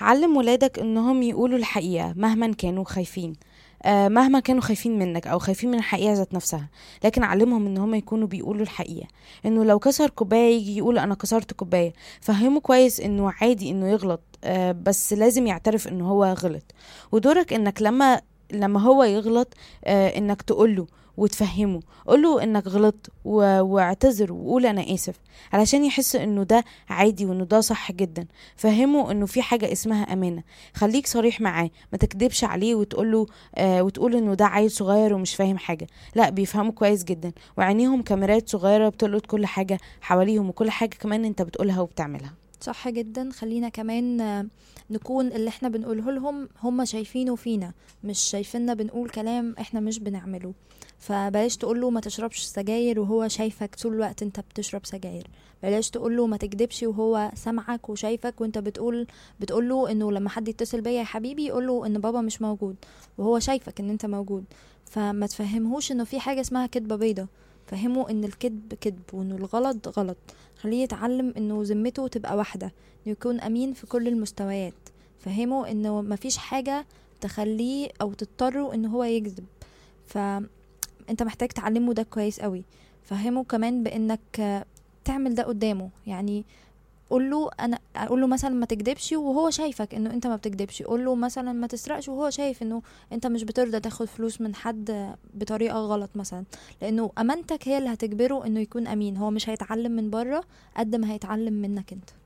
علم ولادك انهم يقولوا الحقيقة مهما كانوا خايفين آه، مهما كانوا خايفين منك او خايفين من الحقيقة ذات نفسها لكن علمهم ان هم يكونوا بيقولوا الحقيقة انه لو كسر كوباية يجي يقول انا كسرت كوباية فهمه كويس انه عادي انه يغلط آه، بس لازم يعترف انه هو غلط ودورك انك لما لما هو يغلط آه، انك تقوله وتفهمه قوله انك غلطت و- واعتذر وقول انا اسف علشان يحس انه ده عادي وانه ده صح جدا فهمه انه في حاجة اسمها امانة خليك صريح معاه ما تكدبش عليه وتقوله آه وتقول انه ده عيل صغير ومش فاهم حاجة لا بيفهموا كويس جدا وعينيهم كاميرات صغيرة بتلقط كل حاجة حواليهم وكل حاجة كمان انت بتقولها وبتعملها صح جدا خلينا كمان آه، نكون اللي احنا بنقوله لهم هم شايفينه فينا مش شايفيننا بنقول كلام احنا مش بنعمله فبلاش تقوله ما تشربش سجاير وهو شايفك طول الوقت انت بتشرب سجاير بلاش تقوله ما تكدبش وهو سامعك وشايفك وانت بتقول بتقوله انه لما حد يتصل بيا يا حبيبي يقوله ان بابا مش موجود وهو شايفك ان انت موجود فما تفهمهوش انه في حاجة اسمها كدبة بيضة فهمه ان الكذب كذب وانه الغلط غلط خليه يتعلم انه ذمته تبقى واحدة انه يكون امين في كل المستويات فهمه انه مفيش حاجة تخليه او تضطره ان هو يكذب فانت محتاج تعلمه ده كويس قوي فهمه كمان بانك آه، تعمل ده قدامه يعني قول له انا قول له مثلا ما تكدبش وهو شايفك انه انت ما بتكدبش قول له مثلا ما تسرقش وهو شايف انه انت مش بترضى تاخد فلوس من حد بطريقه غلط مثلا لانه امانتك هي اللي هتجبره انه يكون امين هو مش هيتعلم من بره قد ما هيتعلم منك انت